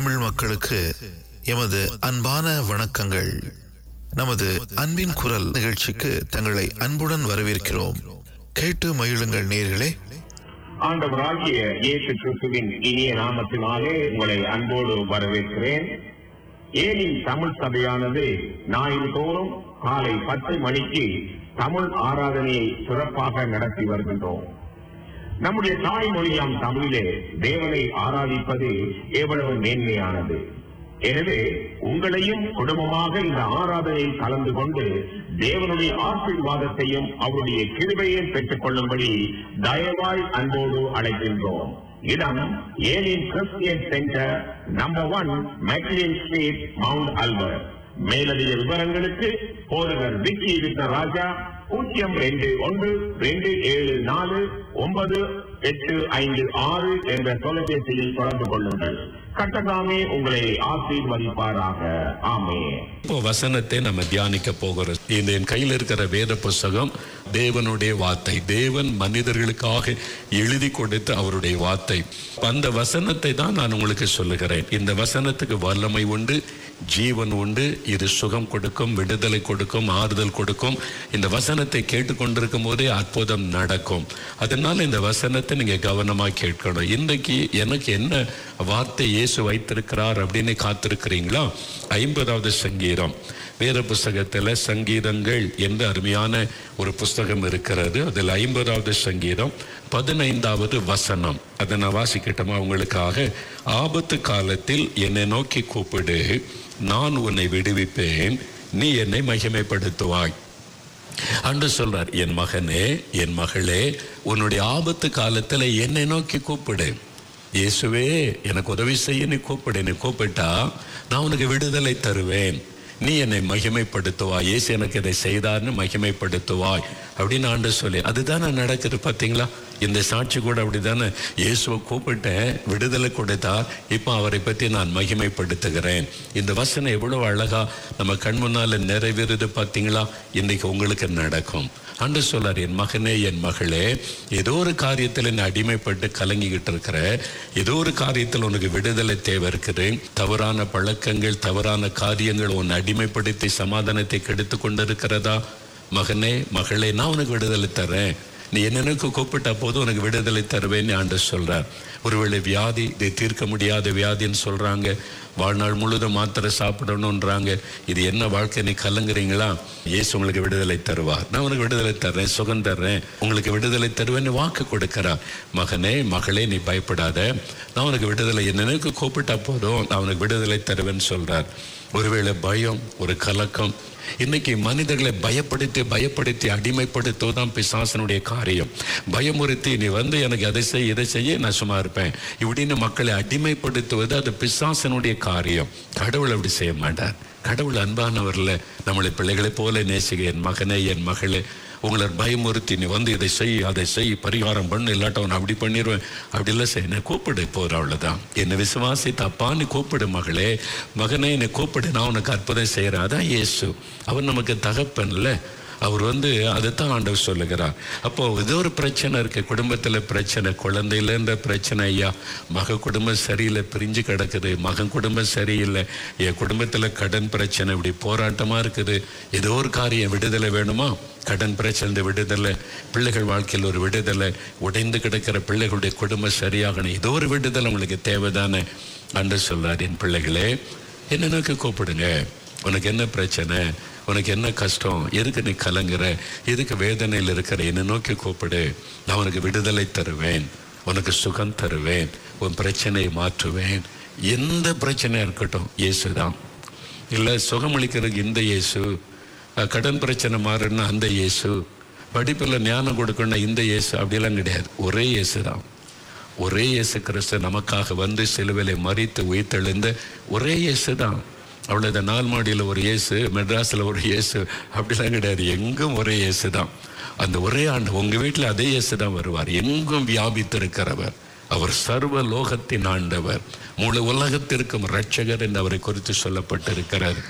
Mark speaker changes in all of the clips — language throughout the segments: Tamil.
Speaker 1: தமிழ் மக்களுக்கு எமது அன்பான வணக்கங்கள் நமது அன்பின் குரல் நிகழ்ச்சிக்கு தங்களை அன்புடன் வரவேற்கிறோம் கேட்டு மகிழுங்கள் நேர்களே
Speaker 2: ஆண்டவராகிய இயேசு கிறிஸ்துவின் இனிய நாமத்தினாலே உங்களை அன்போடு வரவேற்கிறேன் ஏனின் தமிழ் சபையானது ஞாயிறு தோறும் காலை பத்து மணிக்கு தமிழ் ஆராதனையை சிறப்பாக நடத்தி வருகின்றோம் நம்முடைய தாய்மொழியாம் தமிழிலே தேவனை ஆராதிப்பது எவ்வளவு மேன்மையானது எனவே உங்களையும் குடும்பமாக இந்த ஆராதனையில் கலந்து கொண்டு தேவனுடைய ஆசீர்வாதத்தையும் அவருடைய கிருபையை பெற்றுக் கொள்ளும்படி தயவாய் அன்போடு அழைக்கின்றோம் இடம் Elim Christian centre number one McLean street Mount Albert மேலதிக விவரங்களுக்கு போதகர் விக்கி வித்த ராஜா பூஜ்ஜியம் ரெண்டு ஒன்று ரெண்டு ஏழு நாலு ஒன்பது எட்டு ஐந்து ஆறு என்ற தொலைபேசியில் தொடர்பு கொள்ளுங்கள் கட்டகாமே உங்களை ஆசீர்வதிப்பாராக ஆமே
Speaker 3: இப்போ வசனத்தை நம்ம தியானிக்க போகிறோம் இந்த என் கையில் இருக்கிற வேத புஸ்தகம் தேவனுடைய வார்த்தை தேவன் மனிதர்களுக்காக எழுதி கொடுத்த அவருடைய வார்த்தை அந்த வசனத்தை தான் நான் உங்களுக்கு சொல்லுகிறேன் இந்த வசனத்துக்கு வல்லமை உண்டு ஜீவன் உண்டு இது சுகம் கொடுக்கும் விடுதலை கொடுக்கும் ஆறுதல் கொடுக்கும் இந்த வசனத்தை கேட்டுக்கொண்டிருக்கும் போதே அற்புதம் நடக்கும் அதனால இந்த வசனத்தை நீங்க கவனமா கேட்கணும் இன்றைக்கு எனக்கு என்ன வார்த்தை இயேசு வைத்திருக்கிறார் அப்படின்னு காத்திருக்கிறீங்களா ஐம்பதாவது சங்கீதம் வேற புஸ்தகத்துல சங்கீதங்கள் என்று அருமையான ஒரு புஸ்தகம் இருக்கிறது அதில் ஐம்பதாவது சங்கீதம் பதினைந்தாவது வசனம் அதை நான் வாசிக்கட்டுமா உங்களுக்காக ஆபத்து காலத்தில் என்னை நோக்கி கூப்பிடு நான் உன்னை விடுவிப்பேன் நீ என்னை மகிமைப்படுத்துவாய் அன்று சொல்றார் என் மகனே என் மகளே உன்னுடைய ஆபத்து காலத்துல என்னை நோக்கி கூப்பிடு இயேசுவே எனக்கு உதவி செய்ய நீ கூப்பிடு நீ கூப்பிட்டா நான் உனக்கு விடுதலை தருவேன் நீ என்னை மகிமைப்படுத்துவாய் இயேசு எனக்கு இதை செய்தார்னு மகிமைப்படுத்துவாய் அப்படின்னு ஆண்டு சொல்லி அதுதானே நடக்குது பார்த்தீங்களா இந்த சாட்சி கூட அப்படிதானே இயேசுவை கூப்பிட்டேன் விடுதலை கொடுத்தார் இப்போ அவரை பற்றி நான் மகிமைப்படுத்துகிறேன் இந்த வசனம் எவ்வளவு அழகா நம்ம கண் முன்னால நிறைவேறுது பார்த்தீங்களா இன்னைக்கு உங்களுக்கு நடக்கும் அன்று சொல்லார் என் மகனே என் மகளே ஏதோ ஒரு காரியத்தில் நீ அடிமைப்பட்டு கலங்கிக்கிட்டு இருக்கிற ஏதோ ஒரு காரியத்தில் உனக்கு விடுதலை தேவை இருக்குது தவறான பழக்கங்கள் தவறான காரியங்கள் உன்னை அடிமைப்படுத்தி சமாதானத்தை கெடுத்து கொண்டிருக்கிறதா மகனே மகளே நான் உனக்கு விடுதலை தரேன் நீ என்னென்னக்கு கூப்பிட்டா போது உனக்கு விடுதலை தருவேன்னு ஆண்டு சொல்றார் ஒருவேளை வியாதி இதை தீர்க்க முடியாத வியாதின்னு சொல்றாங்க வாழ்நாள் முழுதும் மாத்திரை சாப்பிடணுன்றாங்க இது என்ன வாழ்க்கை நீ கலங்குறீங்களா இயேசு உங்களுக்கு விடுதலை தருவார் நான் உனக்கு விடுதலை தர்றேன் சுகம் தர்றேன் உங்களுக்கு விடுதலை தருவேன்னு வாக்கு கொடுக்கிறார் மகனே மகளே நீ பயப்படாத நான் உனக்கு விடுதலை என்னென்னக்கு கூப்பிட்டா போதும் நான் உனக்கு விடுதலை தருவேன்னு சொல்றார் ஒருவேளை பயம் ஒரு கலக்கம் இன்னைக்கு மனிதர்களை பயப்படுத்தி பயப்படுத்தி அடிமைப்படுத்துவதுதான் பிசாசனுடைய காரியம் பயமுறுத்தி நீ வந்து எனக்கு அதை செய்ய இதை செய்ய நான் சும்மா இருப்பேன் இப்படின்னு மக்களை அடிமைப்படுத்துவது அது பிசாசனுடைய காரியம் கடவுள் அப்படி செய்ய மாட்டார் கடவுள் அன்பானவர்ல நம்மளை பிள்ளைகளைப் போல நேசிக்க என் மகனே என் மகளே உங்களை பயமுறுத்தி நீ வந்து இதை செய் அதை செய் பரிகாரம் பண்ணு இல்லாட்ட உன்னை அப்படி பண்ணிடுவேன் அப்படிலாம் செய்ய என்னை கூப்பிடு போகிற அவ்வளோதான் என்னை விசுவாசி தப்பா நீ கூப்பிடு மகளே மகனே என்னை கூப்பிடு நான் உனக்கு அற்புதம் செய்கிறேன் அதான் இயேசு அவர் நமக்கு தகப்பன்ல அவர் வந்து அதைத்தான் ஆண்டவர் சொல்லுகிறார் அப்போ ஏதோ ஒரு பிரச்சனை இருக்கு குடும்பத்தில் பிரச்சனை குழந்தையில இருந்த பிரச்சனை ஐயா மக குடும்பம் சரியில்லை பிரிஞ்சு கிடக்குது மகன் குடும்பம் சரியில்லை என் குடும்பத்தில் கடன் பிரச்சனை இப்படி போராட்டமா இருக்குது ஏதோ ஒரு காரியம் விடுதலை வேணுமா கடன் பிரச்சனை விடுதலை பிள்ளைகள் வாழ்க்கையில் ஒரு விடுதலை உடைந்து கிடக்கிற பிள்ளைகளுடைய குடும்பம் சரியாகணும் ஏதோ ஒரு விடுதலை உங்களுக்கு தேவைதானே அன்று சொல்றார் என் பிள்ளைகளே என்ன நோக்கி கூப்பிடுங்க உனக்கு என்ன பிரச்சனை உனக்கு என்ன கஷ்டம் எதுக்கு நீ கலங்குற எதுக்கு வேதனையில் இருக்கிற என்னை நோக்கி கூப்பிடு நான் உனக்கு விடுதலை தருவேன் உனக்கு சுகம் தருவேன் உன் பிரச்சனையை மாற்றுவேன் எந்த பிரச்சனையா இருக்கட்டும் இயேசு தான் இல்லை சுகமளிக்கிறதுக்கு இந்த இயேசு அஹ், கடன் பிரச்சனை மாறுன்னா அந்த இயேசு படிப்பில் ஞானம் கொடுக்கணும்னா இந்த இயேசு அப்படிலாம் கிடையாது ஒரே இயேசு தான் ஒரே இயேசு கிறிஸ்து நமக்காக வந்து சிலுவிலை மறித்து உயிர்த்தெழுந்த ஒரே இயேசு தான் அவ்வளோ நாள் மாடியில் ஒரு இயேசு மெட்ராஸில் ஒரு இயேசு அப்படிலாம் கிடையாது எங்கும் ஒரே இயேசு தான் அந்த ஒரே ஆண்டு உங்கள் வீட்டில் அதே இயேசு தான் வருவார் எங்கும் வியாபித்திருக்கிறவர் அவர் சர்வ லோகத்தின் ஆண்டவர் முழு உலகத்திற்கும் இரட்சகர் என்று அவரை குறித்து சொல்லப்பட்டிருக்கிறார்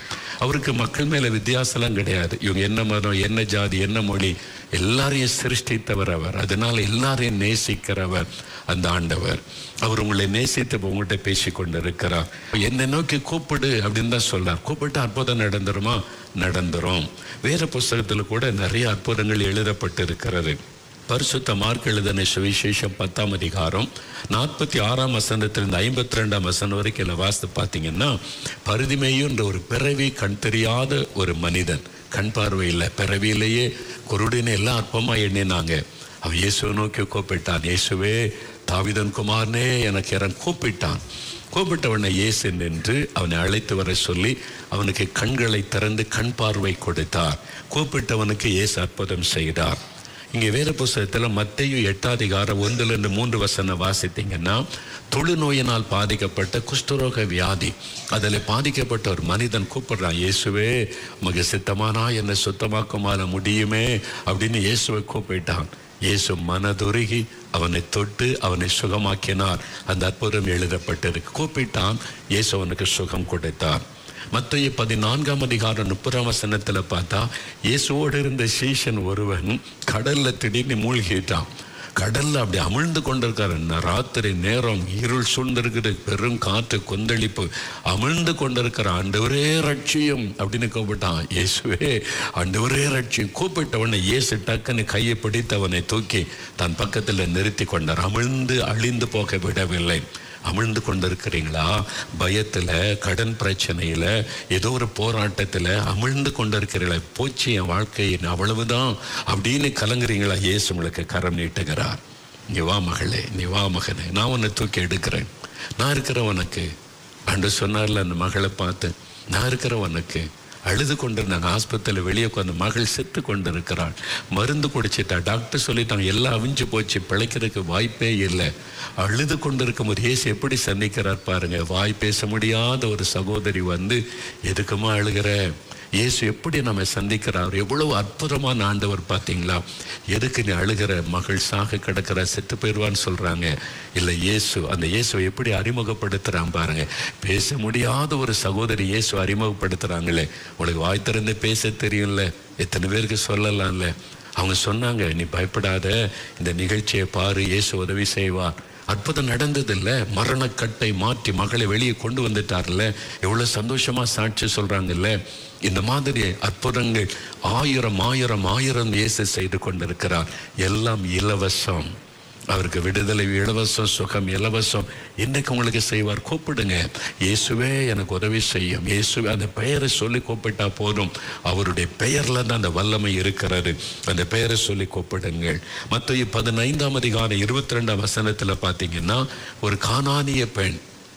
Speaker 3: அவருக்கு மக்கள் மேல வித்தியாசம்லாம் கிடையாது இவங்க என்ன மதம் என்ன ஜாதி என்ன மொழி எல்லாரையும் சிருஷ்டித்தவர் அவர் அதனால எல்லாரையும் நேசிக்கிறவர் அந்த ஆண்டவர் அவர் உங்களை நேசித்து இப்ப உங்கள்கிட்ட பேசி கொண்டு இருக்கிறார் என்னை நோக்கி கூப்பிடு அப்படின்னு தான் சொல்லார் கூப்பிட்டு அற்புதம் நடந்துருமா நடந்துரும் வேற புஸ்தகத்துல கூட நிறைய அற்புதங்கள் எழுதப்பட்டு இருக்கிறது பரிசுத்த மார்க் எழுதின சுவிசேஷம் பத்தாம் அதிகாரம் நாற்பத்தி ஆறாம் வசனத்திலிருந்து ஐம்பத்தி ரெண்டாம் வசனம் வரைக்கும் இதில் வாசித்து பார்த்தீங்கன்னா பரிதிமேயுன்ற ஒரு பிறவி கண் தெரியாத ஒரு மனிதன் கண் பார்வை இல்லை பிறவியிலேயே குருடின்னு எல்லாம் அற்பமா எண்ணினாங்க அவன் இயேசுவை நோக்கி கூப்பிட்டான் இயேசுவே தாவிதன் குமாரனே எனக்கு இறன் கூப்பிட்டான் கூப்பிட்டவனை இயேசு நின்று அவனை அழைத்து வர சொல்லி அவனுக்கு கண்களை திறந்து கண் பார்வை கொடுத்தார் கூப்பிட்டவனுக்கு இயேசு அற்புதம் செய்தார் இங்கே வேற புஸ்தகத்தில் மத்தையும் எட்டாதிகாரம் ஒன்றுல இருந்து மூன்று வசனம் வாசித்தீங்கன்னா தொழுநோயினால் பாதிக்கப்பட்ட குஷ்டரோக வியாதி அதில் பாதிக்கப்பட்ட ஒரு மனிதன் கூப்பிடுறான் இயேசுவே உமக்கு சித்தமானா என்னை சுத்தமாக்குமாற முடியுமே அப்படின்னு இயேசுவை கூப்பிட்டான் இயேசு மனதுருகி அவனை தொட்டு அவனை சுகமாக்கினார் அந்த அற்புதம் எழுதப்பட்டிருக்கு கூப்பிட்டான் இயேசு அவனுக்கு சுகம் கொடுத்தார் மத்திய பதினான்காம் அதிகாரம் முப்பதாம் வசனத்துல பார்த்தா இயேசுவோடு இருந்த சீஷன் ஒருவன் கடல்ல திடீர்னு மூழ்கிட்டான் கடல்ல அப்படி அமிழ்ந்து கொண்டிருக்காரு ந- ராத்திரி நேரம் இருள் சூழ்ந்திருக்குது பெரும் காற்று கொந்தளிப்பு அமிழ்ந்து கொண்டிருக்கிற ஆண்டவரே ரட்சியம் அப்படின்னு கூப்பிட்டான் இயேசுவே ஆண்டவரே ரட்சியம் கூப்பிட்ட உடனே இயேசு டக்குன்னு கையை பிடித்து அவனை தூக்கி தன் பக்கத்துல நிறுத்தி கொண்டார் அமிழ்ந்து அழிந்து போக விடவில்லை அமிழ்ந்து கொண்டிருக்கிறீங்களா பயத்துல கடன் பிரச்சனையில ஏதோ ஒரு போராட்டத்துல அமிழ்ந்து கொண்டிருக்கிறீங்களா போச்சு என் வாழ்க்கை என்ன அவ்வளவுதான் அப்படின்னு கலங்குறீங்களா இயேசு உங்களுக்கு கரம் நீட்டுகிறார் நீ வா மகளே நீ வா மகனே நான் உன்னை தூக்கி எடுக்கிறேன் நான் இருக்கிறவனுக்கு அன்று சொன்னார்ல அந்த மகளை பார்த்து நான் இருக்கிறவனுக்கு அழுது கொண்டிருந்தாங்க ஆஸ்பத்திரியில் வெளியே உட்காந்து மகள் செத்து கொண்டிருக்கிறாள் மருந்து குடிச்சிட்டா டாக்டர் சொல்லிட்டாங்க எல்லாம் அவிஞ்சு போச்சு பிழைக்கிறதுக்கு வாய்ப்பே இல்லை அழுது கொண்டிருக்கும் ஒரு இயேசு எப்படி சந்திக்கிறார் பாருங்க வாய் பேச முடியாத ஒரு சகோதரி வந்து எதுக்குமா அழுகிற இயேசு எப்படி நம்ம சந்திக்கிறார் எவ்வளவு அற்புதமான ஆண்டவர் பார்த்தீங்களா எதுக்கு நீ அழுகிற மகள் சாக கிடக்கிற செத்து போயிடுவான்னு சொல்றாங்க இல்லை இயேசு அந்த இயேசுவை எப்படி அறிமுகப்படுத்துறான் பாருங்க பேச முடியாத ஒரு சகோதரி இயேசு அறிமுகப்படுத்துறாங்களே உங்களுக்கு வாய் திறந்து பேச தெரியும்ல எத்தனை பேருக்கு சொல்லலாம்ல அவங்க சொன்னாங்க நீ பயப்படாத இந்த நிகழ்ச்சியை பாரு இயேசு உதவி செய்வார் அற்புதம் நடந்ததில்ல மரணக்கட்டை மாற்றி மகளை வெளியே கொண்டு வந்துட்டார்ல எவ்வளவு சந்தோஷமா சாட்சி சொல்றாங்கல்ல இந்த மாதிரி அற்புதங்கள் ஆயிரம் ஆயிரம் ஆயிரம் இயேசு செய்து கொண்டிருக்கிறார் எல்லாம் இலவசம் அவருக்கு விடுதலை இலவசம் சுகம் இலவசம் இன்னைக்கு உங்களுக்கு செய்வார் கூப்பிடுங்க இயேசுவே எனக்கு உதவி செய்யும் இயேசுவே அந்த பெயரை சொல்லி கூப்பிட்டா போதும் அவருடைய பெயர்ல தான் அந்த வல்லமை இருக்கிறது அந்த பெயரை சொல்லி கூப்பிடுங்கள் மற்ற பதினைந்தாம் அதிகாரம் இருபத்தி ரெண்டாம் வசனத்துல பார்த்தீங்கன்னா ஒரு கானானிய பெண்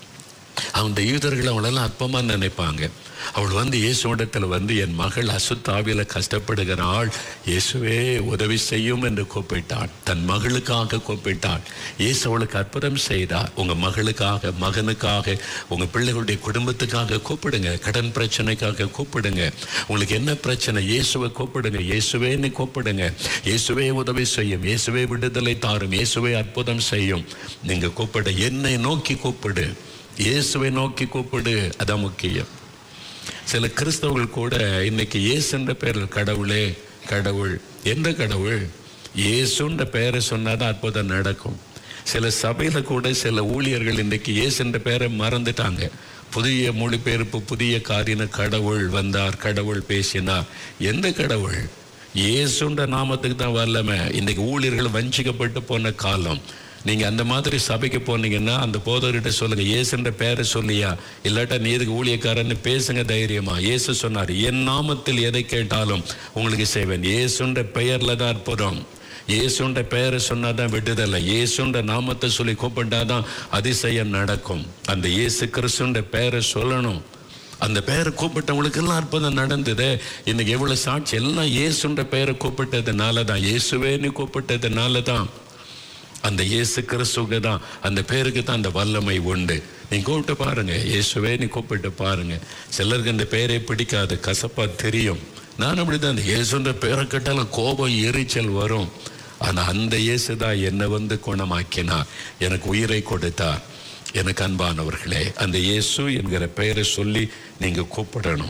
Speaker 3: அந்த யூதர்கள் அவளெல்லாம் அற்பமா நினைப்பாங்க அவள் வந்து இயேசுவிடத்தில் வந்து என் மகள் அசுத்தாவில கஷ்டப்படுகிறாள் இயேசுவே உதவி செய்யும் என்று கூப்பிட்டாள் தன் மகளுக்காக கூப்பிட்டாள் இயேசு அவளுக்கு அற்புதம் செய்தார் உங்க மகளுக்காக மகனுக்காக உங்க பிள்ளைகளுடைய குடும்பத்துக்காக கூப்பிடுங்க கடன் பிரச்சனைக்காக கூப்பிடுங்க உங்களுக்கு என்ன பிரச்சனை இயேசுவை கூப்பிடுங்க இயேசுவேன்னு கூப்பிடுங்க இயேசுவே உதவி செய்யும் இயேசுவே விடுதலை தாரும் இயேசுவே அற்புதம் செய்யும் நீங்க கூப்பிட என்னை நோக்கி கூப்பிடு இயேசுவை நோக்கி கூப்பிடு அதான் முக்கியம் சில கிறிஸ்தவர்கள் கூட இன்னைக்கு இயேசுன்ற பேரில் கடவுளே கடவுள் எந்த கடவுள் இயேசுன்ற பெயரை சொன்னாதான் அற்புதம் நடக்கும் சில சபையில கூட சில ஊழியர்கள் இன்னைக்கு இயேசுன்ற பெயரை மறந்துட்டாங்க புதிய மொழிபெயர்ப்பு புதிய காரின கடவுள் வந்தார் கடவுள் பேசினார் எந்த கடவுள் இயேசுன்ற நாமத்துக்கு தான் வரலமே இன்னைக்கு ஊழியர்கள் வஞ்சிக்கப்பட்டு போன காலம் நீங்க அந்த மாதிரி சபைக்கு போனீங்கன்னா அந்த போதவர்கிட்ட சொல்லுங்க இயேசுன்ற பேரை சொல்லியா இல்லாட்டா நீ எதுக்கு ஊழியக்காரன்னு பேசுங்க தைரியமா இயேசு சொன்னார் என் நாமத்தில் எதை கேட்டாலும் உங்களுக்கு செய்வேன் இயேசுன்ற பெயர்ல தான் அற்புதம் இயேசுன்ற பெயரை சொன்னாதான் விடுதலை இயேசுன்ற நாமத்தை சொல்லி கூப்பிட்டாதான் அதிசயம் நடக்கும் அந்த இயேசு கிறிஸ்துன்ற பெயரை சொல்லணும் அந்த பெயரை கூப்பிட்டவங்களுக்கு எல்லாம் அற்புதம் நடந்தது இன்னைக்கு எவ்வளவு சாட்சி எல்லாம் இயேசுன்ற பெயரை கூப்பிட்டதுனால தான் இயேசுவேன்னு கூப்பிட்டதுனால தான் அந்த இயேசு கிறிஸ்துக்கு தான் அந்த பேருக்கு தான் அந்த வல்லமை உண்டு நீ கூப்பிட்டு பாருங்க இயேசுவே நீ கூப்பிட்டு பாருங்க சிலருக்கு அந்த பேரே பிடிக்காது கசப்பா தெரியும் நான் அப்படிதான் அந்த இயேசுன்ற பேரை கேட்டாலும் கோபம் எரிச்சல் வரும் ஆனா அந்த இயேசு தான் என்னை வந்து குணமாக்கினார் எனக்கு உயிரை கொடுத்தார் எனக்கு அன்பானவர்களே அந்த இயேசு என்கிற பெயரை சொல்லி நீங்க கூப்பிடணும்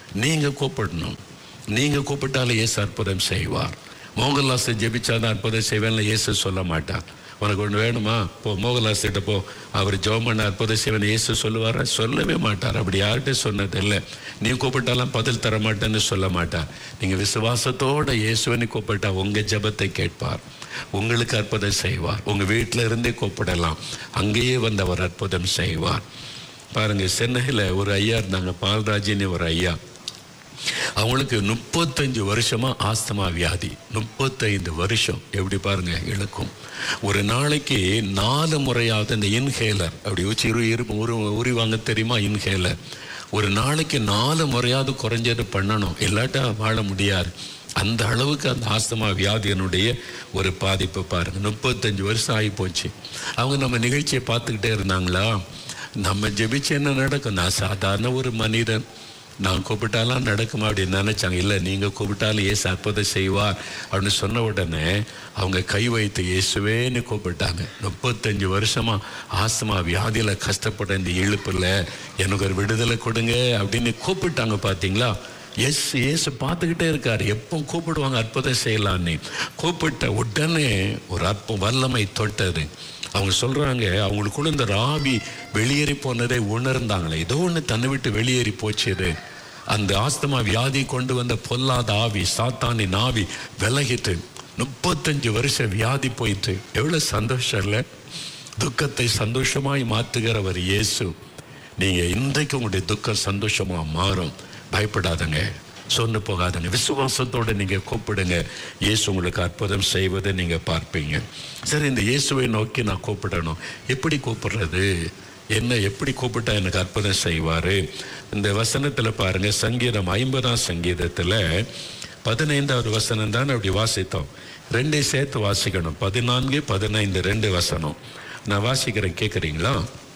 Speaker 3: நீங்க கூப்பிடணும் நீங்க கூப்பிட்டாலே இயேசு அற்புதம் செய்வார் மோகன்லாஸ் ஜெபிச்சாதான் அற்புதம் செய்வேன்ல இயேசு சொல்ல மாட்டார் உனக்கு ஒன்று வேணுமா போ மோகன்லாஸ் கிட்ட போ அவர் ஜெபம் பண்ண அற்புதம் செய்வேன் இயேசு சொல்லுவாரா சொல்லவே மாட்டார் அப்படி யார்கிட்ட சொன்னது இல்லை நீ கூப்பிட்டாலாம் பதில் தர மாட்டேன்னு சொல்ல மாட்டார் நீங்க விசுவாசத்தோட இயேசுவனை கூப்பிட்டா உங்க ஜெபத்தை கேட்பார் உங்களுக்கு அற்புதம் செய்வார் உங்க வீட்டில இருந்தே கூப்பிடலாம் அங்கேயே வந்து அவர் அற்புதம் செய்வார் பாருங்க சென்னையில் ஒரு ஐயா இருந்தாங்க பால்ராஜின்னு ஒரு ஐயா அவங்களுக்கு முப்பத்தஞ்சு வருஷமா ஆஸ்துமா வியாதி முப்பத்தைந்து வருஷம் எப்படி பாருங்க இழுக்கும் ஒரு நாளைக்கு நாலு முறையாவது இந்த இன்ஹேலர் அப்படி வச்சு இரு இரு ஒரு உரி வாங்க தெரியுமா இன்ஹேலர் ஒரு நாளைக்கு நாலு முறையாவது குறைஞ்சது பண்ணணும் இல்லாட்டா வாழ முடியாது அந்த அளவுக்கு அந்த ஆஸ்துமா வியாதியினுடைய ஒரு பாதிப்பு பாருங்க முப்பத்தஞ்சு வருஷம் ஆகி போச்சு அவங்க நம்ம நிகழ்ச்சியை பார்த்துக்கிட்டே இருந்தாங்களா நம்ம ஜெபிச்சு என்ன நடக்கும் நான் சாதாரண ஒரு மனிதன் நான் கூப்பிட்டாலாம் நடக்குமா அப்படின்னு நினைச்சாங்க இல்லை நீங்கள் கூப்பிட்டாலும் இயேசு அற்புதம் செய்வார் அப்படின்னு சொன்ன உடனே அவங்க கை வைத்து இயேசுவேன்னு கூப்பிட்டாங்க முப்பத்தஞ்சு வருஷமா ஆஸ்துமா வியாதியில கஷ்டப்பட இந்த இழுப்புல எனக்கு ஒரு விடுதலை கொடுங்க அப்படின்னு கூப்பிட்டாங்க பார்த்தீங்களா எஸ் இயேசு பார்த்துக்கிட்டே இருக்காரு எப்போ கூப்பிடுவாங்க அற்புதம் செய்யலான்னு கூப்பிட்ட உடனே ஒரு அற்பம் வல்லமை தொட்டது அவங்க சொல்றாங்க அவங்களுக்குள்ள இந்த ஆவி வெளியேறி போனதை உணர்ந்தாங்களே ஏதோ ஒன்று தன்னை விட்டு வெளியேறி போச்சுது அந்த ஆஸ்துமா வியாதி கொண்டு வந்த பொல்லாத ஆவி சாத்தானின் ஆவி விலகிட்டு முப்பத்தஞ்சு வருஷம் வியாதி போயிட்டு எவ்வளவு சந்தோஷம் இல்லை துக்கத்தை சந்தோஷமாய் மாற்றுகிறவர் இயேசு நீங்க இன்றைக்கு உங்களுடைய துக்கம் சந்தோஷமா மாறும் பயப்படாதங்க சொன்னு போகாதங்க விசுவாசத்தோட நீங்க கூப்பிடுங்க இயேசு உங்களுக்கு அற்புதம் செய்வதை நீங்க பார்ப்பீங்க சரி இந்த இயேசுவை நோக்கி நான் கூப்பிடணும் எப்படி கூப்பிடுறது என்ன எப்படி கூப்பிட்டா எனக்கு அற்புதம் செய்வாரு இந்த வசனத்துல பாருங்க சங்கீதம் ஐம்பதாம் சங்கீதத்துல பதினைந்தாவது வசனம் தான் அப்படி வாசித்தோம் ரெண்டை சேர்த்து வாசிக்கணும் பதினான்கு பதினைந்து ரெண்டு வசனம் நான் வாசிக்கிறேன் கேட்குறீங்களா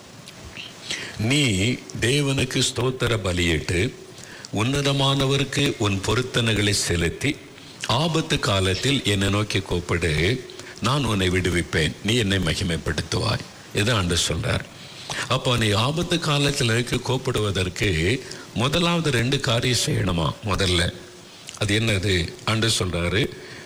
Speaker 3: நீ தேவனுக்கு ஸ்தோத்திர பலியிட்டு உன்னதமானவருக்கு உன் பொருத்தனைகளை செலுத்தி ஆபத்து காலத்தில் என்னை நோக்கி கூப்பிடு நான் உன்னை விடுவிப்பேன் நீ என்னை மகிமைப்படுத்துவாய் இதான் ஆண்டு சொல்றார் அப்போ நீ ஆபத்து காலத்தில் இருக்க கூப்பிடுவதற்கு முதலாவது ரெண்டு காரியம் செய்யணுமா முதல்ல அது என்னது ஆண்டு சொல்றாரு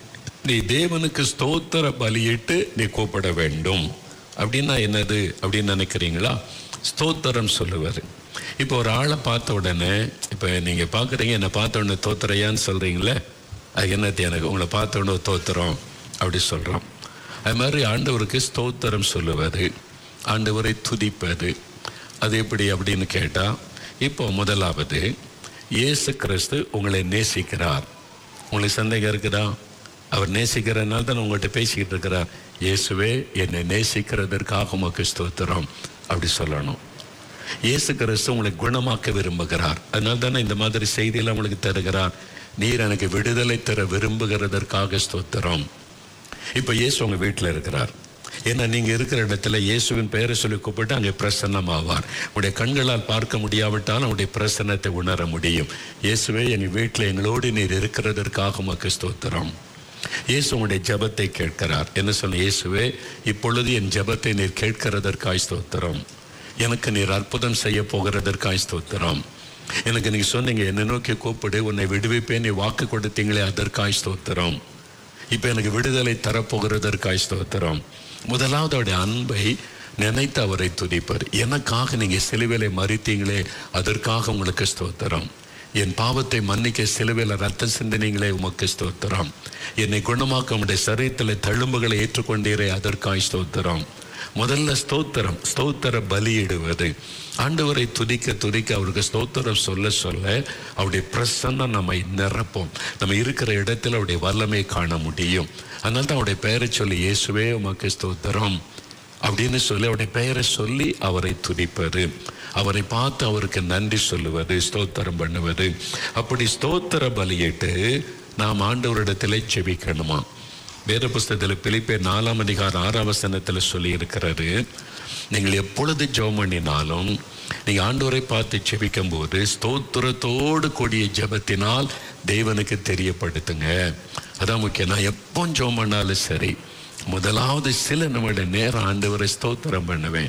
Speaker 3: நீ தேவனுக்கு ஸ்தோத்திர பலியிட்டு நீ கூப்பிட வேண்டும் அப்படின்னா என்னது அப்படின்னு நினைக்கிறீங்களா ஸ்தோத்திரம் சொல்லுவார் இப்போ ஒரு ஆளை பார்த்த உடனே இப்போ நீங்கள் பார்க்குறீங்க என்னை பார்த்த உடனே தோத்துறையான்னு சொல்கிறீங்களே அது என்னது எனக்கு உங்களை பார்த்த உடனே தோத்துறோம் அப்படி சொல்கிறோம் அது மாதிரி ஆண்டவருக்கு ஸ்தோத்திரம் சொல்லுவது ஆண்டவரை துதிப்பது அது எப்படி அப்படின்னு கேட்டால் இப்போ முதலாவது இயேசு கிறிஸ்து உங்களை நேசிக்கிறார் உங்களுக்கு சந்தேகம் இருக்குதா அவர் நேசிக்கிறதுனால தான் உங்கள்கிட்ட பேசிக்கிட்டு இருக்கிறார் இயேசுவே என்னை நேசிக்கிறதற்காக உமக்கு ஸ்தோத்திரம் அப்படி சொல்லணும் இயேசு கிறிஸ்து உங்களை குணமாக்க விரும்புகிறார் அதனால தானே இந்த மாதிரி செய்தியெல்லாம் உங்களுக்கு தருகிறார் நீர் எனக்கு விடுதலை தர விரும்புகிறதற்காக ஸ்தோத்திரம் இப்போ இயேசு உங்க வீட்டில் இருக்கிறார் ஏன்னா நீங்க இருக்கிற இடத்துல இயேசுவின் பெயரை சொல்லி கூப்பிட்டு அங்கே பிரசன்னமாவார் உடைய கண்களால் பார்க்க முடியாவிட்டாலும் அவருடைய பிரசன்னத்தை உணர முடியும் இயேசுவே எங்க வீட்டில் எங்களோடு நீர் இருக்கிறதற்காக உமக்கு ஸ்தோத்திரம் இயேசு உங்களுடைய ஜெபத்தை கேட்கிறார் என்ன சொன்ன இயேசுவே இப்பொழுது என் ஜெபத்தை நீர் கேட்கிறதற்காய் ஸ்தோத்திரம் எனக்கு நீர் அற்புதம் செய்ய போகிறதற்காய் ஸ்தோத்திரம் எனக்கு நீங்க சொன்னீங்க என்னை நோக்கி கூப்பிடு உன்னை விடுவிப்பேன் நீ வாக்கு கொடுத்தீங்களே அதற்காய் ஸ்தோத்திரம் இப்ப எனக்கு விடுதலை தரப்போகிறதற்காய் ஸ்தோத்திரம் முதலாவது அவருடைய அன்பை நினைத்து அவரை துதிப்பார் எனக்காக நீங்க சிலுவையில மறித்தீங்களே அதற்காக உங்களுக்கு ஸ்தோத்திரம் என் பாவத்தை மன்னிக்க சிலுவையில் ரத்தம் சிந்தினீங்களே உமக்கு ஸ்தோத்திரம் என்னை குணமாக்க உடைய சரீரத்தில் தழும்புகளை ஏற்றுக்கொண்டீரே அதற்காய் ஸ்தோத்திரம் முதல்ல ஸ்தோத்திரம் ஸ்தோத்திர பலியிடுவது ஆண்டவரை துதிக்க துதிக்க அவருக்கு ஸ்தோத்திரம் சொல்ல சொல்ல அவருடைய பிரசன்னம் நம்மை நிரப்பும் நம்ம இருக்கிற இடத்துல அவருடைய வல்லமை காண முடியும் அதனால தான் அவருடைய பெயரை சொல்லி இயேசுவே உமக்கு ஸ்தோத்திரம் அப்படின்னு சொல்லி அவருடைய பெயரை சொல்லி அவரை துதிப்பது அவரை பார்த்து அவருக்கு நன்றி சொல்லுவது ஸ்தோத்திரம் பண்ணுவது அப்படி ஸ்தோத்திர பலியிட்டு நாம் ஆண்டவரிடத்தில் செபிக்கணுமா வேத புஸ்தகத்தில் பிலிப்பே நாலாம் அதிகாரம் ஆறாம் வசனத்தில் சொல்லி இருக்கிறாரு நீங்கள் எப்பொழுது ஜெபம் பண்ணினாலும் நீங்க ஆண்டவரை பார்த்து செபிக்கும் போது ஸ்தோத்திரத்தோடு கூடிய ஜெபத்தினால் தேவனுக்கு தெரியப்படுத்துங்க அதான் முக்கியம் நான் எப்போ ஜெபம் பண்ணாலும் சரி முதலாவது சில நிமிட நேரம் ஆண்டவரை ஸ்தோத்திரம் பண்ணுவேன்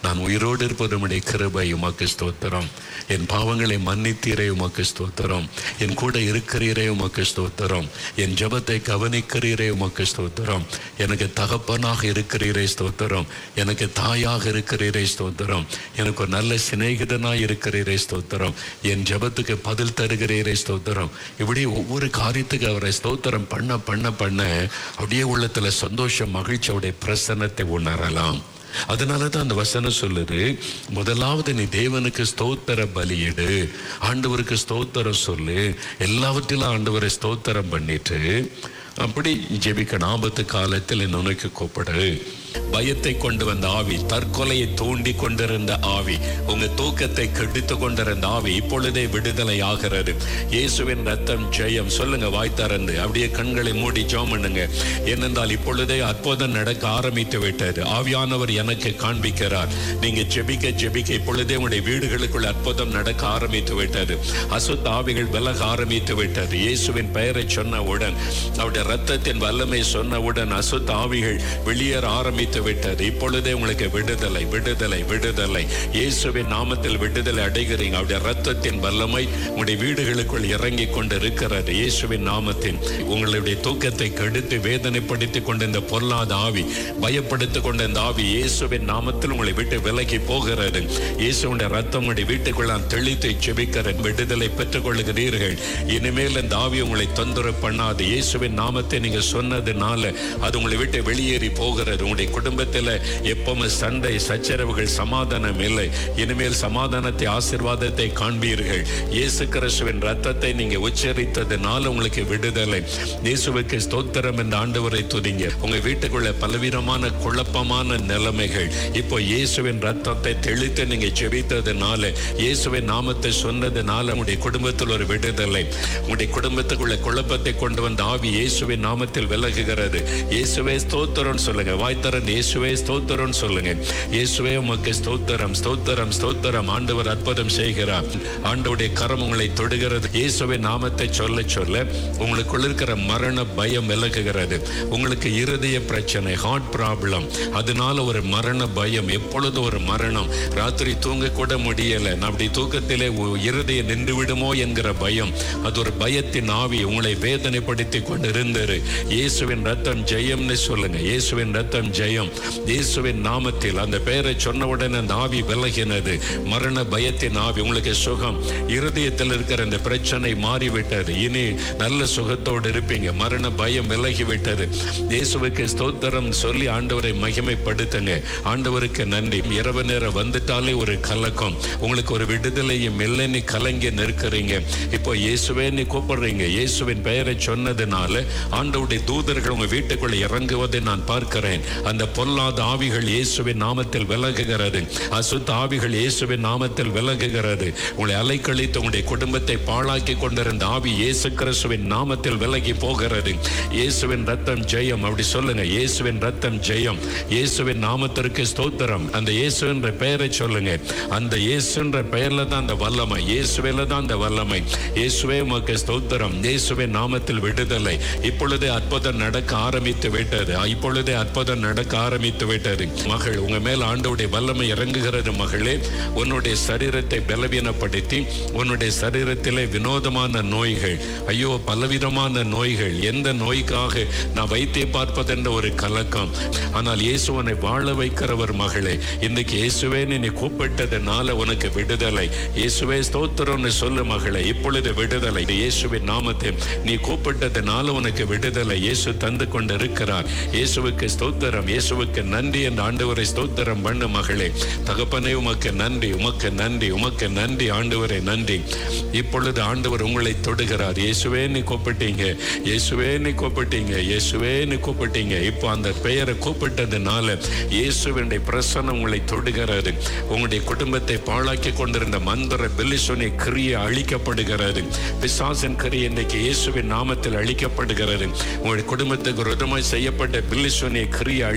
Speaker 3: நான் உயிரோடு இருப்பது உம்முடைய கிருபை உமக்கு ஸ்தோத்திரம் என் பாவங்களை மன்னித்தீரே உமக்கு ஸ்தோத்திரம் என் கூட இருக்கிறீரே உமக்கு ஸ்தோத்திரம் என் ஜெபத்தை கவனிக்கிறீரே உமக்கு ஸ்தோத்திரம் எனக்கு தகப்பனாக இருக்கிறீரே ஸ்தோத்திரம் எனக்கு தாயாக இருக்கிறீரே ஸ்தோத்திரம் எனக்கு ஒரு நல்ல சிநேகிதனாய் இருக்கிறீரே ஸ்தோத்திரம் என் ஜெபத்துக்கு பதில் தருகிறீரே ஸ்தோத்திரம் இப்படி ஒவ்வொரு காரியத்துக்கு அவரை ஸ்தோத்திரம் பண்ண பண்ண பண்ண அப்படியே உள்ளத்துல சந்தோஷம் மகிழ்ச்சியோடைய பிரசன்னத்தை உணரலாம் அதனால தான் அந்த வசனம் சொல்லுது முதலாவது நீ தேவனுக்கு ஸ்தோத்திர பலியிடு ஆண்டவருக்கு ஸ்தோத்திரம் சொல்லு எல்லாவற்றிலும் ஆண்டவரை ஸ்தோத்திரம் பண்ணிட்டு அப்படி ஜெபிக்கணும் ஆபத்து காலத்தில் நுணைக்கு கூப்பிடு பயத்தை கொண்டு வந்த ஆவி தற்கொலையை தூண்டி கொண்டிருந்த ஆவி உங்க தூக்கத்தை கெடுத்து கொண்டிருந்த ஆவி இப்பொழுதே விடுதலை ஆகிறது இயேசுவின் ரத்தம் ஜெயம் சொல்லுங்க வாய் திறந்து அப்படியே கண்களை மூடி ஜெபம் பண்ணுங்க ஏனென்றால் இப்பொழுதே அற்புதம் நடக்க ஆரம்பித்து விட்டது ஆவியானவர் எனக்கு காண்பிக்கிறார் நீங்க ஜெபிக்க ஜெபிக்க இப்பொழுதே உங்களுடைய வீடுகளுக்குள் அற்புதம் நடக்க ஆரம்பித்து விட்டது அசுத்த ஆவிகள் விலக ஆரம்பித்து விட்டது இயேசுவின் பெயரை சொன்னவுடன் அவருடைய ரத்தத்தின் வல்லமை சொன்னவுடன் அசுத்த ஆவிகள் வெளியேற ஆரம்பித்து விட்டது இப்பொழுதே உங்களுக்கு விடுதலை விடுதலை விடுதலை இயேசுவின் நாமத்தில் விடுதலை அடைகிறீங்க அவருடைய ரத்தத்தின் வல்லமை உங்களுடைய வீடுகளுக்குள் இறங்கி கொண்டு இருக்கிறது இயேசுவின் நாமத்தின் உங்களுடைய தூக்கத்தை கெடுத்து வேதனைப்படுத்தி கொண்ட இந்த பொல்லாத ஆவி பயப்படுத்தி கொண்ட இந்த ஆவி இயேசுவின் நாமத்தில் உங்களை விட்டு விலகி போகிறது இயேசுடைய ரத்தம் உங்களுடைய வீட்டுக்குள் நான் தெளித்து செபிக்கிற விடுதலை பெற்றுக் கொள்கிறீர்கள் இனிமேல் இந்த ஆவி உங்களை தொந்தரவு பண்ணாது இயேசுவின் நாமத்தை நீங்க சொன்னதுனால அது உங்களை விட்டு வெளியேறி போகிறது உங்களுடைய குடும்பத்தில் எப்பவுமே சண்டை சச்சரவுகள் சமாதானம் இல்லை இனிமேல் சமாதானத்தை ஆசிர்வாதத்தை காண்பீர்கள் இயேசு கிறிஸ்துவின் ரத்தத்தை நீங்க உச்சரித்ததுனால உங்களுக்கு விடுதலை இயேசுவுக்கு ஸ்தோத்திரம் என்ற ஆண்டவரை துதிங்க உங்க வீட்டுக்குள்ள பலவிதமான குழப்பமான நிலைமைகள் இப்போ இயேசுவின் ரத்தத்தை தெளித்து நீங்க ஜெபித்ததுனால இயேசுவின் நாமத்தை சொன்னதுனால உங்களுடைய குடும்பத்தில் ஒரு விடுதலை உங்களுடைய குடும்பத்துக்குள்ள குழப்பத்தை கொண்டு வந்த ஆவி இயேசுவின் நாமத்தில் விலகுகிறது இயேசுவே ஸ்தோத்திரம் சொல்லுங்க வாய்த்தரன் இயேசுவே ஸ்தோத்திரம் சொல்லுங்க இயேசுவே உமக்கு ஸ்தோத்திரம் ஸ்தோத்திரம் ஸ்தோத்திரம் ஆண்டவர் அற்புதம் செய்கிறார் ஆண்டவருடைய கரம் உங்களை தொடுகிறது இயேசுவின் நாமத்தை சொல்ல சொல்ல உங்களுக்குள்ள இருக்கிற மரண பயம் விலகுகிறது உங்களுக்கு இருதய பிரச்சனை ஹார்ட் ப்ராப்ளம் அதனால ஒரு மரண பயம் எப்பொழுது ஒரு மரணம் ராத்திரி தூங்க கூட முடியல நம்முடைய தூக்கத்திலே உ- இருதயம் நின்று விடுமோ என்கிற பயம் அது ஒரு பயத்தின் ஆவி உங்களை வேதனைப்படுத்தி கொண்டு இருந்தது இயேசுவின் ரத்தம் ஜெயம்னு சொல்லுங்க இயேசுவின் ரத்தம் ஜெயம் இயேசுவின் நாமத்தில் அந்த பெயரை சொன்னவுடனே அந்த ஆவி விலகினது மரண பயத்தின் ஆவி உங்களுக்கு சுகம் இருதயத்தில் இருக்கிற இந்த பிரச்சனை மாறிவிட்டது இனி நல்ல சுகத்தோடு இருப்பீங்க மரண பயம் விலகி விட்டது இயேசுவுக்கு ஸ்தோத்திரம் சொல்லி ஆண்டவரை மகிமைப்படுத்துங்க ஆண்டவருக்கு நன்றி இரவு நேரம் வந்துட்டாலே ஒரு கலக்கம் உங்களுக்கு ஒரு விடுதலையும் இல்லைன்னு கலங்கி நிற்கிறீங்க இப்போ இயேசுவே நீ கூப்பிடுறீங்க இயேசுவின் பெயரை சொன்னதுனால ஆண்டவருடைய தூதர்கள் உங்க வீட்டுக்குள்ள இறங்குவதை நான் பார்க்கிறேன் அந்த பொல்லாத ஆவிகள் இயேசுவின் நாமத்தில் விலகுகிறது அசுத்த ஆவிகள் இயேசுவின் நாமத்தில் விலகுகிறது உங்களை அலைக்கழித்து உங்களுடைய குடும்பத்தை பாழாக்கி கொண்டிருந்த ஆவி இயேசு கிறிஸ்துவின் நாமத்தில் விலகி போகிறது இயேசுவின் ரத்தம் ஜெயம் அப்படி சொல்லுங்க இயேசுவின் ரத்தம் ஜெயம் இயேசுவின் நாமத்திற்கு ஸ்தோத்திரம் அந்த இயேசு என்ற பெயரை சொல்லுங்க அந்த இயேசுன்ற பெயர்ல தான் அந்த வல்லமை இயேசுவில தான் அந்த வல்லமை இயேசுவே உமக்கு ஸ்தோத்திரம் இயேசுவின் நாமத்தில் விடுதலை இப்பொழுதே அற்புதம் நடக்க ஆரம்பித்து விட்டது இப்பொழுதே அற்புதம் நடக்க ஆரம்பித்து விட்டது மகள் உங்க மேல் ஆண்டவுடைய வல்லமை இறங்குகிறது மகளே உன்னுடைய சரீரத்தை பலவீனப்படுத்தி உன்னுடைய சரீரத்திலே வினோதமான நோய்கள் ஐயோ பலவிதமான நோய்கள் எந்த நோய்க்காக நான் வைத்திய பார்ப்பதென்ற ஒரு கலக்கம் ஆனால் இயேசுவனை வாழ வைக்கிறவர் மகளே இன்னைக்கு இயேசுவே நீ கூப்பிட்டதுனால உனக்கு விடுதலை இயேசுவே ஸ்தோத்திரம்னு சொல்லு மகளே இப்பொழுது விடுதலை இயேசுவின் நாமத்தை நீ கூப்பிட்டதுனால உனக்கு விடுதலை இயேசு தந்து கொண்டு இருக்கிறார் இயேசுவுக்கு ஸ்தோத்திரம் இயேசுவுக்கு நன்றி என்ற ஆண்டவரை ஸ்தோத்திரம் பண்ணு மகளே தகப்பனே உமக்கு நன்றி உமக்கு நன்றி உமக்கு நன்றி ஆண்டவரே நன்றி இப்பொழுது ஆண்டவர் உங்களை தொடுகிறார் இயேசுவே நீ கூப்பிட்டீங்க இயேசுவே நீ கூப்பிட்டீங்க இயேசுவே நீ கூப்பிட்டீங்க இப்போ அந்த பெயரை கூப்பிட்டதுனால இயேசுவினுடைய பிரசன்னம் உங்களை தொடுகிறது உங்களுடைய குடும்பத்தை பாழாக்கி கொண்டிருந்த மந்திர பில்லிசுனி கிரியை அழிக்கப்படுகிறது பிசாசின் கிரியை இன்றைக்கு இயேசுவின் நாமத்தில் அழிக்கப்படுகிறது உங்களுடைய குடும்பத்துக்கு ருதமாய் செய்யப்பட்ட பில்லிசுனி கிரியை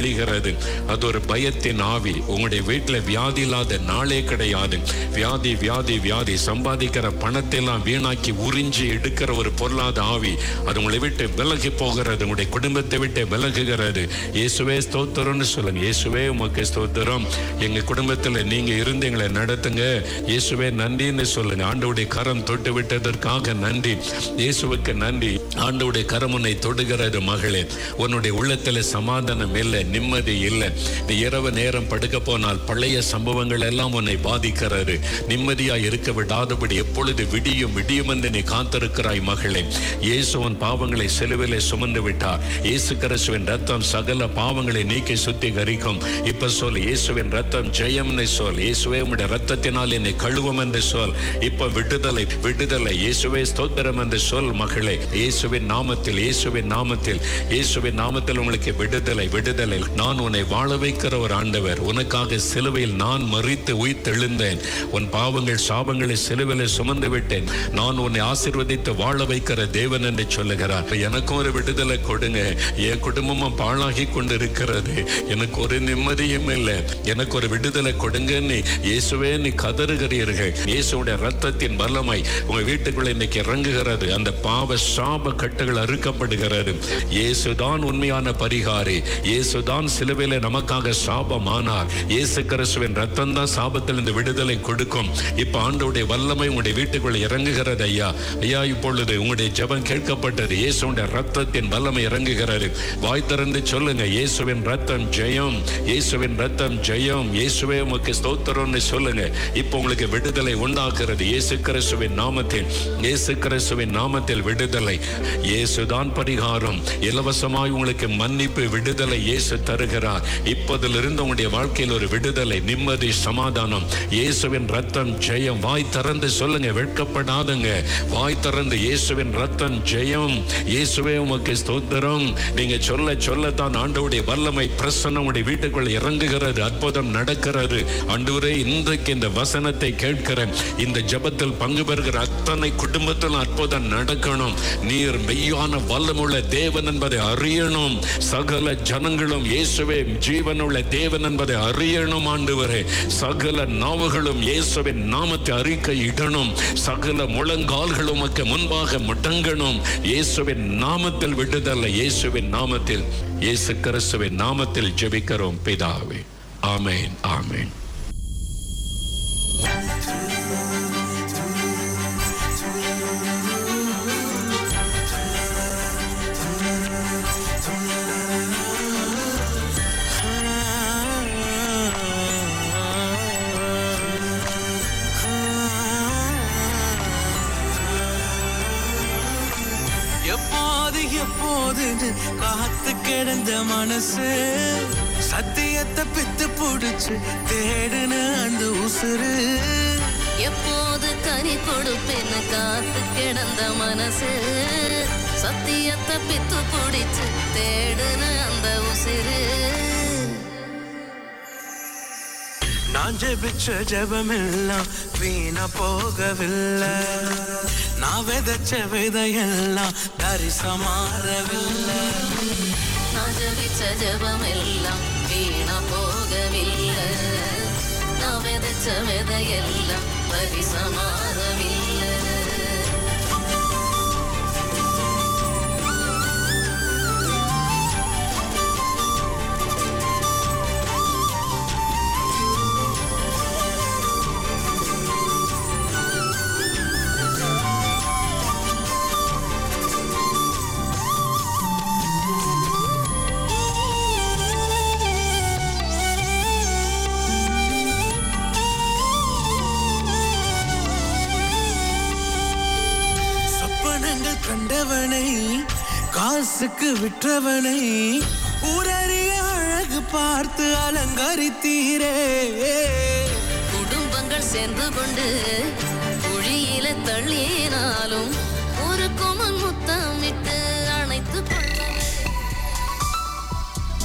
Speaker 3: அழிகிறது அது ஒரு பயத்தின் ஆவி உங்களுடைய வீட்டில் வியாதி இல்லாத நாளே கிடையாது வியாதி வியாதி வியாதி சம்பாதிக்கிற பணத்தெல்லாம் வீணாக்கி உறிஞ்சி எடுக்கிற ஒரு பொருளாத ஆவி அது உங்களை விட்டு விலகி போகிறது உங்களுடைய குடும்பத்தை விட்டு விலகுகிறது இயேசுவே ஸ்தோத்திரம்னு சொல்லுங்க இயேசுவே உமக்கு ஸ்தோத்திரம் எங்க குடும்பத்தில் நீங்க இருந்து எங்களை நடத்துங்க இயேசுவே நன்றின்னு சொல்லுங்க ஆண்டவுடைய கரம் தொட்டு விட்டதற்காக நன்றி இயேசுவுக்கு நன்றி ஆண்டவுடைய கரம் உன்னை தொடுகிறது மகளே உன்னுடைய உள்ளத்துல சமாதானம் இல்லை நிம்மதி இல்லை நீ இரவு நேரம் படுக்க போனால் பழைய சம்பவங்கள் எல்லாம் உன்னை பாதிக்கிறது நிம்மதியா இருக்க விடாதபடி எப்பொழுது விடியும் விடியும் என்று நீ காத்திருக்கிறாய் மகளே இயேசு உன் பாவங்களை சிலுவிலே சுமந்து விட்டார் இயேசு கிறிஸ்துவின் ரத்தம் சகல பாவங்களை நீக்கி சுத்திகரிக்கும் இப்ப சொல் இயேசுவின் ரத்தம் ஜெயம்னு சொல் இயேசுவே உம்முடைய ரத்தத்தினால் என்னை கழுவும் என்று சொல் இப்ப விடுதலை விடுதலை இயேசுவே ஸ்தோத்திரம் என்று சொல் மகளே இயேசுவின் நாமத்தில் இயேசுவின் நாமத்தில் இயேசுவின் நாமத்தில் உங்களுக்கு விடுதலை விடுதலை நான் உன்னை வாழ வைக்கிற ஒரு ஆண்டவர் உனக்காக சிலுவையில் நான் மறித்து உயிர்த்தெழுந்தேன் உன் பாவங்கள் சாபங்களை சிலுவையில் சுமந்து விட்டேன் நான் உன்னை ஆசீர்வதித்து வாழ வைக்கிற தேவன் என்று சொல்லுகிறார் எனக்கும் ஒரு விடுதலை கொடுங்க என் குடும்பமும் பாழாகி கொண்டிருக்கிறது எனக்கு ஒரு நிம்மதியும் இல்லை எனக்கு ஒரு விடுதலை கொடுங்கன்னு இயேசுவே நீ கதறுகிறீர்கள் இயேசுடைய ரத்தத்தின் வல்லமை உங்க வீட்டுக்குள்ள இன்னைக்கு இறங்குகிறது அந்த பாவ சாப கட்டுகள் அறுக்கப்படுகிறது இயேசுதான் உண்மையான பரிகாரி இயேசுதான் சிலுவையில நமக்காக சாபமானார் இயேசு கிறிஸ்துவின் ரத்தம் தான் சாபத்தில் இந்த விடுதலை கொடுக்கும் இப்ப ஆண்டவுடைய வல்லமை உங்களுடைய வீட்டுக்குள்ள இறங்குகிறது ஐயா ஐயா இப்பொழுது உங்களுடைய ஜெபம் கேட்கப்பட்டது இயேசுடைய ரத்தத்தின் வல்லமை இறங்குகிறது வாய் திறந்து சொல்லுங்க இயேசுவின் ரத்தம் ஜெயம் இயேசுவின் ரத்தம் ஜெயம் இயேசுவே உமக்கு ஸ்தோத்திரம்னு சொல்லுங்க இப்போ உங்களுக்கு விடுதலை உண்டாக்குறது இயேசு கிறிஸ்துவின் நாமத்தில் இயேசு கிறிஸ்துவின் நாமத்தில் விடுதலை இயேசுதான் பரிகாரம் இலவசமாய் உங்களுக்கு மன்னிப்பு விடுதலை இயேசு தருகிறார் இப்போதிலிருந்து உங்களுடைய வாழ்க்கையில் ஒரு விடுதலை நிம்மதி சமாதானம் இயேசுவின் ரத்தம் ஜெயம் வாய் திறந்து சொல்லுங்க வெட்கப்படாதுங்க வாய் திறந்து இயேசுவின் ரத்தம் ஜெயம் இயேசுவே உமக்கு ஸ்தோத்திரம் நீங்க சொல்ல சொல்லத்தான் ஆண்டவுடைய வல்லமை பிரசன்னம் உடைய வீட்டுக்குள்ள இறங்குகிறது அற்புதம் நடக்கிறது ஆண்டவரே இன்றைக்கு இந்த வசனத்தை கேட்கிறேன் இந்த ஜெபத்தில் பங்கு பெறுகிற அத்தனை குடும்பத்தில் அற்புதம் நடக்கணும் நீர் மெய்யான வல்லமுள்ள தேவன் என்பதை அறியணும் சகல ஜனங்களும் இயேசுவே ஜீவனுள்ள தேவன் என்பதை அறியணும் ஆண்டவரே சகல நாவுகளும் இயேசுவின் நாமத்தை அறிக்கை இடணும் சகல முழங்கால்களும் உமக்கு முன்பாக முடங்கணும் இயேசுவின் நாமத்தில் விடுதலை இயேசுவின் நாமத்தில் இயேசு கிறிஸ்துவின் நாமத்தில் ஜெபிக்கிறோம் பிதாவே ஆமென் ஆமென்
Speaker 4: எப்போது எப்போதுன்னு காத்து கிடந்த மனசு சத்தியத்தை பித்து புடிச்சு தேடுன அந்த உசுறு
Speaker 5: எப்போது கனி கொடுப்பேன்னு காத்து கிடந்த மனசு சத்தியத்தை பித்து பிடிச்சு தேடுன அந்த உசிறு
Speaker 4: நான் ஜெபிச்ச ஜெபமெல்லாம் வீணா போகவில்லை நான் விதைச்ச விதையெல்லாம் தரிசமாறவில்லை
Speaker 5: நான் ஜபிச்ச ஜபம் எல்லாம் வீணா போகவில்லை நான் விதைச்ச விதையெல்லாம் பரிசமாறவில்லை
Speaker 4: சொப்பனங்கள் கண்டவனை காசுக்கு விற்றவனை ஊரறிய அழகு பார்த்து அலங்கரித்தீரே
Speaker 5: குடும்பங்கள் சேர்ந்து கொண்டு குழியில தள்ளினாலும் ஊருக்கும்